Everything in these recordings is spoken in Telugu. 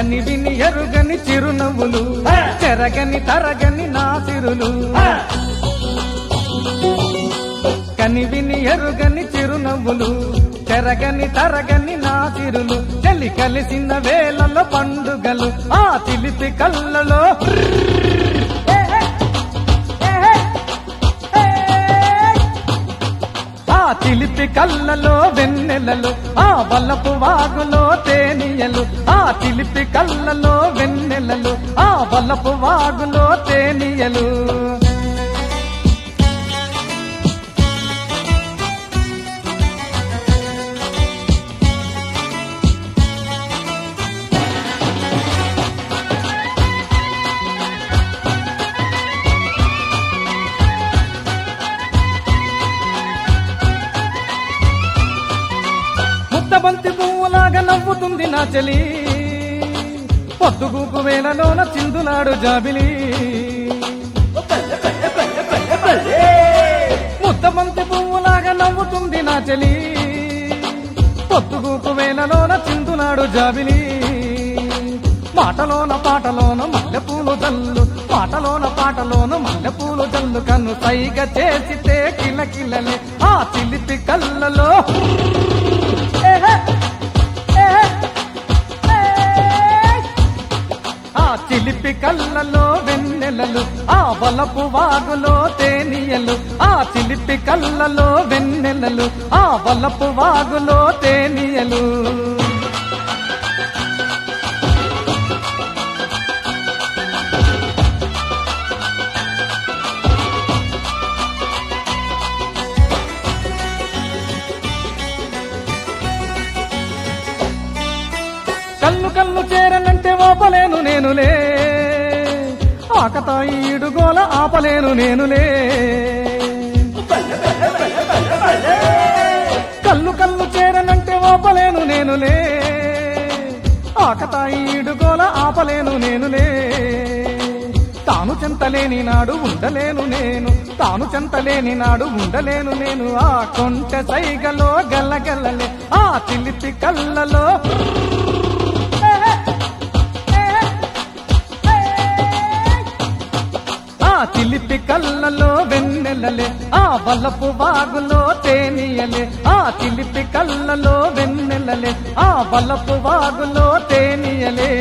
కని విని ఎరుగని చిరునవ్వులు చెరగని తరగని నా సిరులు కని విని ఎరుగని చిరునవ్వులు చెరగని తరగని నా సిరులు చెలి కలిసిన వేళలో పండుగలు ఆ చిలిపి కళ్ళలో ఆ చిలిపి కళ్ళలో వెన్నెలలు ఆ వల్లపు వాగులో తేనియలు ఆ చిలిపి కళ్ళలో వెన్నెలలు ఆ వల్లపు వాగులో తేనియలు ముద్దబంతి పువ్వులాగా నవ్వుతుంది నా చెలి పొద్దుగూకు వేళలోన చిందులాడు జాబిలి ముద్దబంతి పువ్వులాగా నవ్వుతుంది నా చెలి పొద్దుగూకు వేళలోన చిందులాడు జాబిలి మాటలోన పాటలోన మల్లెపూలు జల్లు పాటలోన పాటలోన మల్లెపూలు జల్లు కన్ను సైగ చేసితే కిలకిలలే ఆ చిలిపి కళ్ళలో ఆ చిలిపి కళ్ళలో వెన్నెలలు ఆ వలపు వాగులో తేనియలు ఆ చిలిపి కళ్ళలో వెన్నెలలు ఆ వలపు వాగులో తేనియలు కళ్ళు కళ్ళు చేరనంటే ఓపలేను నేనులే ఆకతాయి ఇడుగోల ఆపలేను నేనులే కళ్ళు కళ్ళు చేరనంటే ఓపలేను నేనులే ఆకతాయి ఇడుగోల ఆపలేను నేనులే తాను చెంతలేని నాడు ఉండలేను నేను తాను చెంతలేని నాడు ఉండలేను నేను ఆ కొంటె సైగలో గల్లగల్లలే ఆ చిలిపి కళ్ళలో ఆ చిలిపి కళ్ళలో వెన్నెలలే ఆ వలపు వాగులో తేనియలే ఆ చిలిపి కళ్ళలో వెన్నెలలే ఆ వలపు వాగులో తేనియలే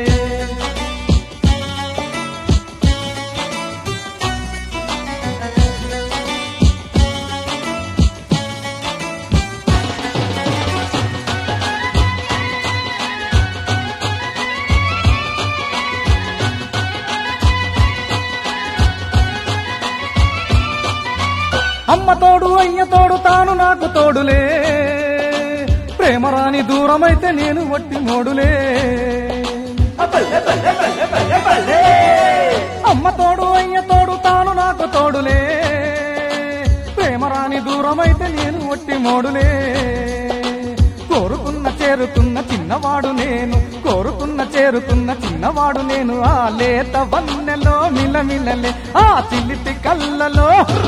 అమ్మ తోడు అయ్య తోడు తాను నాకు తోడులే ప్రేమరాని దూరమైతే నేను వట్టి మోడులే అమ్మ తోడు అయ్య తోడు తాను నాకు తోడులే ప్రేమరాని దూరమైతే నేను వట్టి మోడులే కోరుకున్న చేరుతున్న చిన్నవాడు నేను కోరుకున్న చేరుతున్న చిన్నవాడు నేను ఆ లేత వన్నెలో మిలమిలలే ఆ చిలిపి కళ్ళలో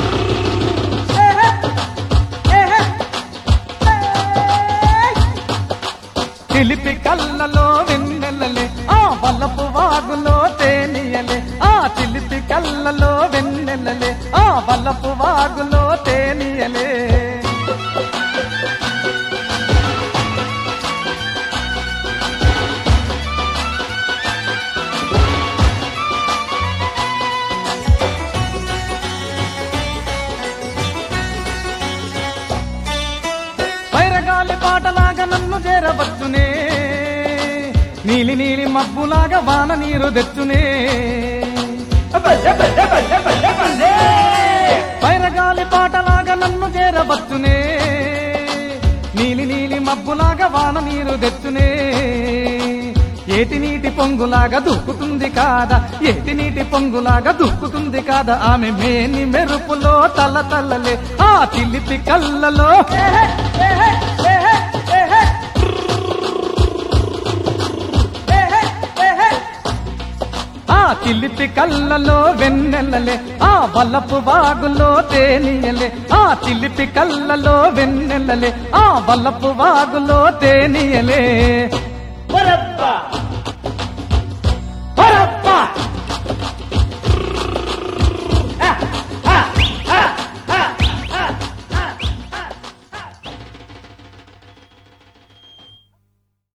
చిలిపి కళ్ళలో వెన్నెలలే ఆ వలపు వాగులో తేనియలే ఆ చిలిపి కళ్ళలో వెన్నెలలే ఆ వలపు వాగులో తేనియలే వైరగాలి పాటలాగా నన్ను చేరవచ్చునే నీలి నీలి మబ్బులాగా వాన నీరు తెచ్చునే వైరగాలి పాటలాగా నన్ను చేరవచ్చునే నీలి నీలి మబ్బులాగా వాన నీరు తెచ్చునే ఏటి నీటి పొంగులాగా దూకుతుంది కాదా ఏటి నీటి పొంగులాగా దూకుతుంది కాదా ఆమె మేని మెరుపులో తల తల్లలే ఆ చిలిపి కళ్ళలో ఆ చిలిపి కళ్ళలో వెన్నెలలే ఆ వలపు వాగులో తేనియలే ఆ చిలిపి కళ్ళలో వెన్నెలలే ఆ వలపు వాగులో తేనియలే